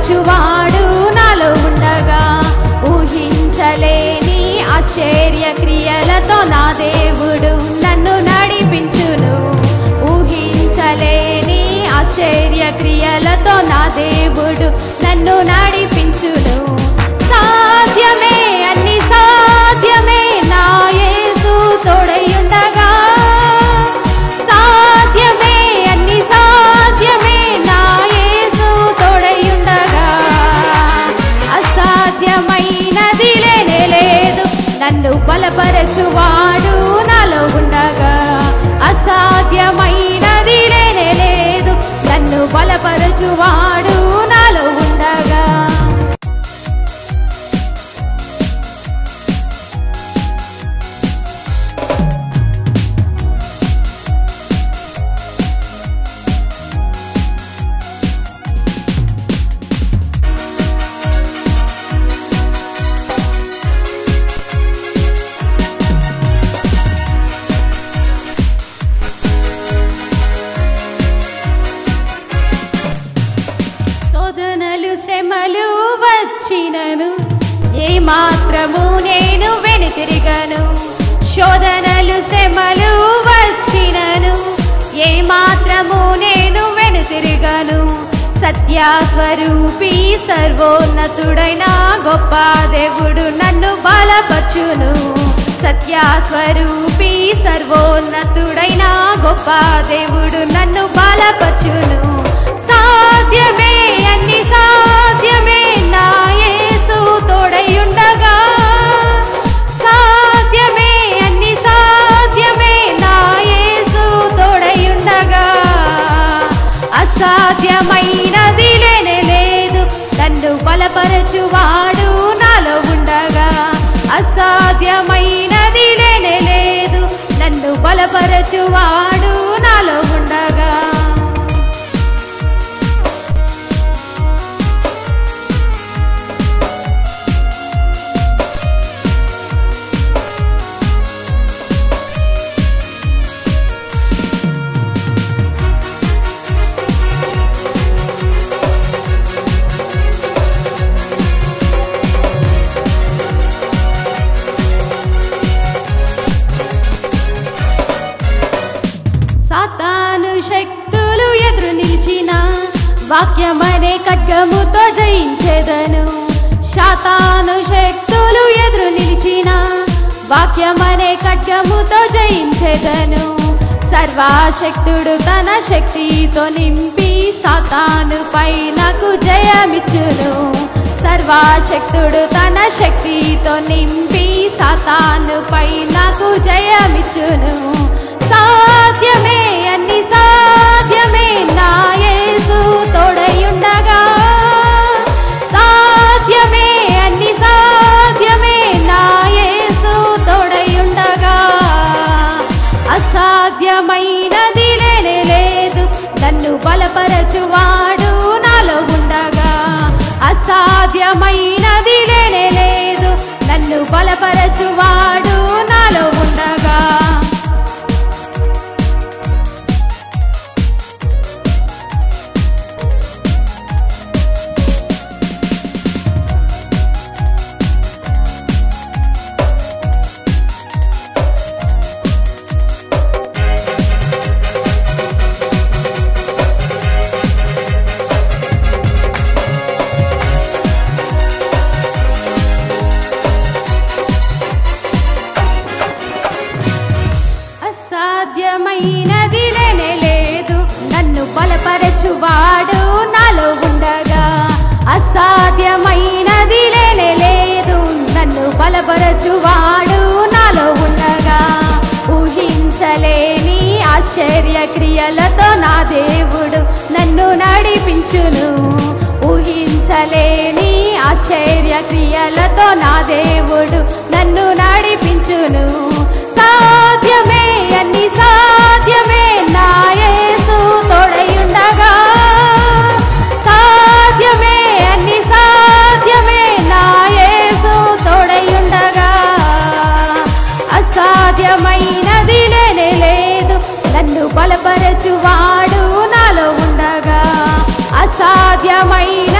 బలపరచువాడు నాలో ఉండగా ఊహించలేని ఆశ్చర్య క్రియలతో నా దేవుడు నన్ను నడిపించును ఊహించలేని ఆశ్చర్య క్రియలతో నా దేవుడు నన్ను నడిపించును సాధ్యమే అన్ని సాధ్యమే నా యేసు తోడయుండగా సాధ్యమే అన్ని సాధ్యమే నా యేసు తోడయుండగా అసాధ్యమైనది లేనే లేదు నన్ను బలపరచువాడు నాలో ఉండగా అసాధ్యమైనది లేనే లేదు నన్ను బలపరచువాడు నాలో ఉండగా శోధనలు శ్రమలు వచ్చినను ఏ మాత్రము నేను వెనుతిరిగను శోధనలు శ్రమలు వచ్చినను ఏ మాత్రము నేను వెనుతిరిగను సత్యస్వరూపి సర్వోన్నతుడైన గొప్ప దేవుడు నన్ను బలపరచును సత్యస్వరూపి సర్వోన్నతుడైన గొప్ప దేవుడు నన్ను బలపరచును సాధ్యమే అన్ని సాధ్యమే నా యేసు తోడయుండగా సాధ్యమే అన్ని సాధ్యమే నా యేసు తోడయుండగా అసాధ్యమైనది లేనే లేదు నన్ను బలపరచువాడు నాలో ఉండగా అసాధ్యమైనది లేనే లేదు నన్ను బలపరచువాడు నాలో ఉండగా సాతాను శక్తులు ఎదురు నిలిచిన వాక్యమనే ఖడ్గముతో జయించెదను సాతాను శక్తులు ఎదురు నిలిచిన వాక్యమనే ఖడ్గముతో జయించెదను సర్వశక్తుడు తన శక్తితో నింపి సాతాను పై నాకు జయమిచ్చును సర్వశక్తుడు తన శక్తితో నింపి సాతాను పై నాకు జయమిచ్చును సాధ్యమే అన్ని సాధ్యమే నా యేసు తోడయుండగా సాధ్యమే అన్ని సాధ్యమే నా యేసు తోడయుండగా అసాధ్యమైనది లేనే లేదు నన్ను బలపరచువాడు నాలో ఉండగా అసాధ్యమైనది లేనే లేదు నన్ను బలపరచువాడు నాలో ఉండగా అసాధ్యమైనది లేనే లేదు నన్ను బలపరచువాడు నాలో ఉండగా అసాధ్యమైనది లేనే లేదు నన్ను బలపరచువాడు నాలో ఉండగా ఊహించలేని ఆశ్చర్య క్రియలతో నా దేవుడు నన్ను నడిపించును ఊహించలేని ఆశ్చర్య క్రియలతో నా దేవుడు నన్ను నడిపించును సాధ్యమే అన్ని సాధ్యమే నా యేసు తోడయుండగా సాధ్యమే అన్ని సాధ్యమే నా యేసు తోడయుండగా అసాధ్యమైనది లేనే లేదు నన్ను బలపరచువాడు నాలో ఉండగా అసాధ్యమైన